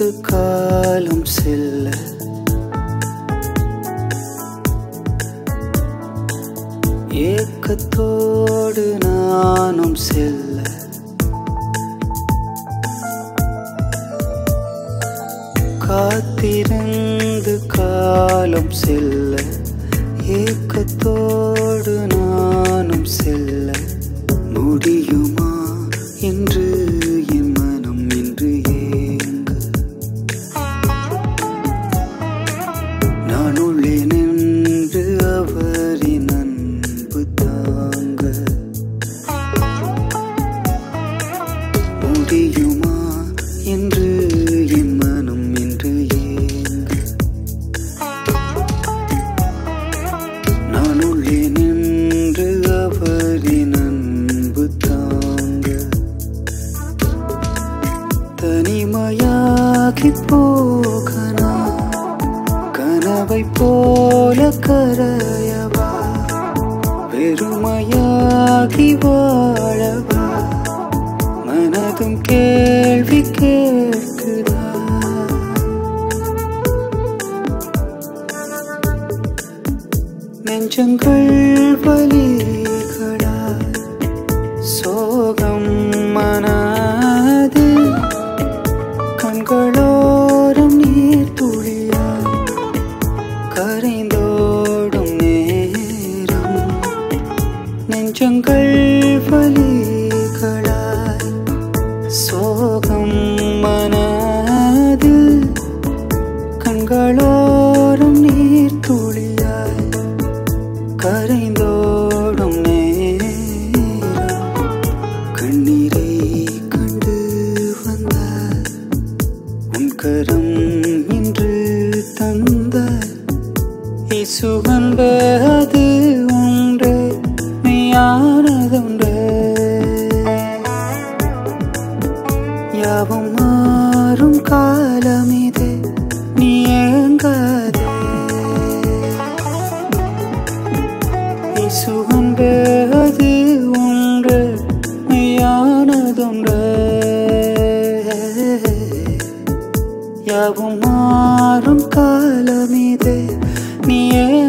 கரைந்து காலம் செல்ல ஏக்கத்தோடு நானும் செல்ல காத்திருந்து காலம் செல்ல ஏக்கத்தோடு நானும் செல்ல முடியுமா என்று என் மனம் இன்று ஏங்க நான் உள்ளே நின்று அவரின் அன்பு தாங்க முடியுமா என்று என் மனம் இன்று ஏங்க நான் உள்ளே நின்று அவரின் அன்பு தாங்க தனிமையாகி போகனா கனவை போல கரையவா வெறுமையாகி வாழவா மனதும் கேள்வி கேட்குதா நெஞ்சங்கள் வலிகளா சோகம் மனாது கண்களோரம் நீர் துளியா கரைந்தோடும் நேரம் நெஞ்சங்கள் வலிகளாய் சோகம் மனாது கண்களோரம் நீர் துளியாய் கரைந்தோடும் நேரம் கண்ணீரை கண்டு வந்தார் உன் கரம் இன்று தந்தார் இயேசு அன்பு அது ஒன்று மெய்யானதொன்று யாவும் மாறும் காலமிது நீ ஏங்காதே இயேசு அன்பு அது ஒன்று மெய்யானதொன்று யாவும் மாறும் காலமிது நீ